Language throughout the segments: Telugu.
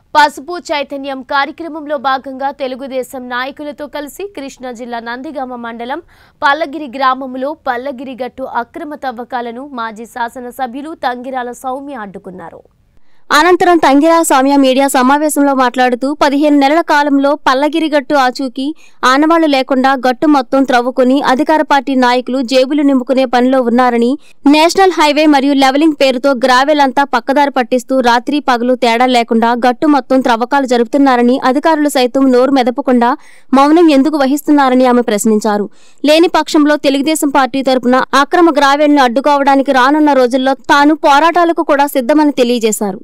పసుపు చైతన్యం కార్యక్రమంలో భాగంగా తెలుగుదేశం నాయకులతో కలిసి కృష్ణా జిల్లా నందిగామ మండలం పల్లగిరి గ్రామంలో పల్లగిరి గట్టు అక్రమ తవ్వకాలను మాజీ శాసనసభ్యులు తంగిరాల సౌమ్య అడ్డుకున్నారు అనంతరం తంగిరా సౌమ్య మీడియా సమావేశంలో మాట్లాడుతూ పదిహేను నెలల కాలంలో పల్లగిరి గట్టు ఆచూకీ ఆనవాళ్లు లేకుండా గట్టు మొత్తం త్రవ్వుకుని అధికార పార్టీ నాయకులు జేబులు నింపుకునే పనిలో ఉన్నారని నేషనల్ హైవే మరియు లెవలింగ్ పేరుతో గ్రావెల్ అంతా పక్కదారి పట్టిస్తూ రాత్రి పగలు తేడా లేకుండా గట్టు మొత్తం త్రవ్వకాలు జరుపుతున్నారని అధికారులు సైతం నోరు మెదపకుండా మౌనం ఎందుకు వహిస్తున్నారని ఆమె ప్రశ్నించారు లేని పక్షంలో తెలుగుదేశం పార్టీ తరపున అక్రమ గ్రావెల్ను అడ్డుకోవడానికి రానున్న రోజుల్లో తాను పోరాటాలకు కూడా సిద్ధమని తెలియజేశారు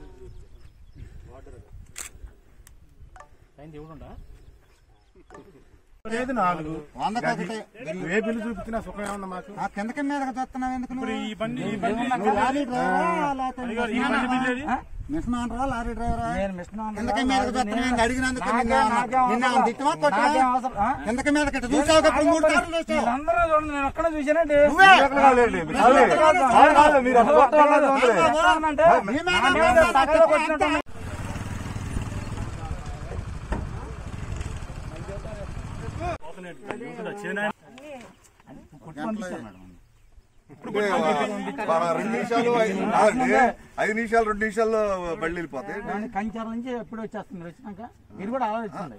లేదు నాలుగు వందకి ఒకటి ఏ బిల్లు చూపించినా సుఖమే ఉంది మాకు ఆ కిందకి మీదకి చూస్తున్నావు ఎందుకు ఇప్పుడు నువ్వు? ఈ బండి ఈ బండి నువ్వు లారీ డ్రైవరా లేకపోతే అదిగో ఈ బండి బిల్లు ఏది? మిషన్ ఆనరా లారీ డ్రైవరా నేను మిషన్ ఆనరా, కిందకి మీదకి లారీ చూస్తున్నావు నేను- అడిగినందుకు నాకేం- నిన్ను నాకేం నిన్ను అవసరం? తిట్టమా కొట్టమా? నాకేం అవసరం? ఆ? కిందకి మీదకి ఇట్ట చూసావు కదా, ఇప్పుడు మూడు సార్లు చూసావు వీళ్ళందరూ చూడండి నేను ఒక్కడే చూశానండి నువ్వే. చేస్తానంటే మీ మీద నా మీద తగలకు వచ్చినట్టు రెండు నిమిషాలు ఐదు కాదండి. ఐదు నిమిషాలు రెండు నిమిషాల్లో బళ్ళు వెళ్ళిపోతాయి దాని కంచాల నుంచి ఎప్పుడు వచ్చేస్తున్నారు వచ్చినాక మీరు కూడా ఆలోచించండి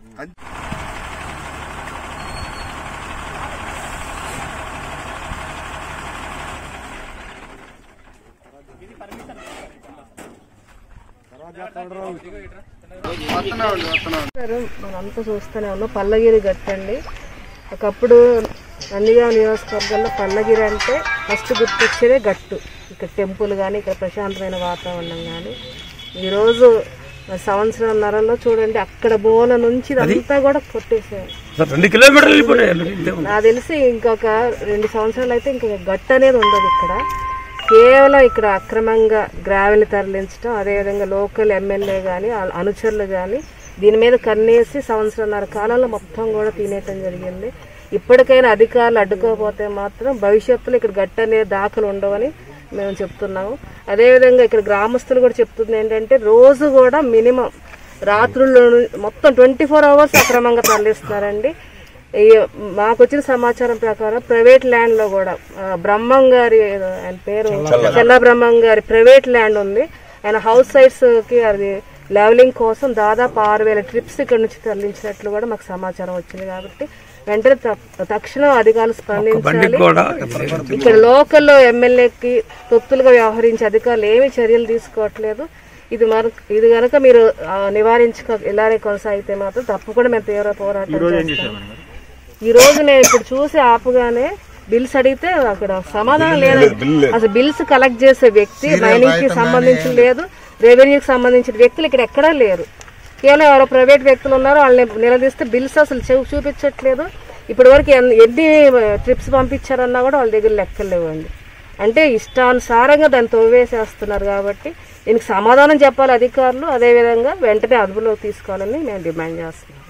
గారు మనంతా చూస్తూనే ఉన్నాం పల్లగిరి గట్టండి ఒకప్పుడు నందిగామ నియోజకవర్గంలో పల్లగిరి అంటే ఫస్ట్ గుర్తొచ్చేదే గట్టు ఇక్కడ టెంపుల్ కానీ ఇక్కడ ప్రశాంతమైన వాతావరణం కానీ ఈరోజు మరి సంవత్సరంన్నరలో చూడండి అక్కడ మూల నుంచి ఇదంతా కూడా కొట్టేసారు రెండు కిలోమీటర్లు వెళ్ళిపోయాయి నాకు తెలిసి ఇంకొక రెండు సంవత్సరాలు అయితే ఇంకొక గట్టు అనేది ఉండదు ఇక్కడ కేవలం ఇక్కడ అక్రమంగా గ్రావెల్ తరలించడం అదేవిధంగా లోకల్ ఎమ్మెల్యే కానీ అనుచరులు కానీ దీని మీద కన్నేసి సంవత్సరంన్నర కాలంలో మొత్తం కూడా తినేయటం జరిగింది ఇప్పటికైనా అధికారులు అడ్డుకోకపోతే మాత్రం భవిష్యత్తులో ఇక్కడ గట్టు అనేది దాఖలు ఉండవని మేము చెప్తున్నాము అదేవిధంగా ఇక్కడ గ్రామస్తులు కూడా చెప్తుంది ఏంటంటే రోజు కూడా మినిమం రాత్రుల్లో మొత్తం ట్వంటీ ఫోర్ అవర్స్ అక్రమంగా తరలిస్తున్నారండి ఈ మాకు వచ్చిన సమాచారం ప్రకారం ప్రైవేట్ ల్యాండ్ లో కూడా ఆ, బ్రహ్మం గారి ఏదో ఆయన పేరు చెల్ల బ్రహ్మం గారి ప్రైవేట్ ల్యాండ్ ఉంది ఆయన హౌస్ సైట్స్ కి అది లెవలింగ్ కోసం దాదాపు ఆరు వేల ట్రిప్స్ ఇక్కడ నుంచి తరలించినట్లు కూడా మాకు సమాచారం వచ్చింది కాబట్టి వెంటనే త- తక్షణం అధికారులు స్పందించాలి ఇక్కడ లోకల్లో ఎమ్మెల్యేకి తొత్తులుగా వ్యవహరించే అధికారులు ఏమీ చర్యలు తీసుకోవట్లేదు ఇది మన ఇది కనుక మీరు ఆ, నివారించుకో ఇలానే కొనసాగితే మాత్రం తప్పకుండా మేము తీవ్ర పోరాటం చేస్తాం ఈ రోజు నేను ఇప్పుడు చూసి ఆపుగానే బిల్స్ అడిగితే అక్కడ సమాధానం లేదు అసలు బిల్స్ కలెక్ట్ చేసే వ్యక్తి మైనింగ్ కి సంబంధించి లేదు రెవెన్యూకి సంబంధించిన వ్యక్తులు ఇక్కడ ఎక్కడా లేరు కేవలం ఎవరో ప్రైవేట్ వ్యక్తులు ఉన్నారు వాళ్ళని నిలదీస్తే బిల్స్ అసలు చూ- చూపించట్లేదు ఇప్పటి వరకు ఎన్ని ఎన్ని ట్రిప్స్ పంపించారన్నా కూడా వాళ్ళ దగ్గర లెక్కలు లేవండి అంటే ఇష్టానుసారంగా దాన్ని తవ్వేసేస్తున్నారు కాబట్టి దీనికి సమాధానం చెప్పాలి అధికారులు అదేవిధంగా వెంటనే అదుపులోకి తీసుకోవాలని మేము డిమాండ్ చేస్తున్నాం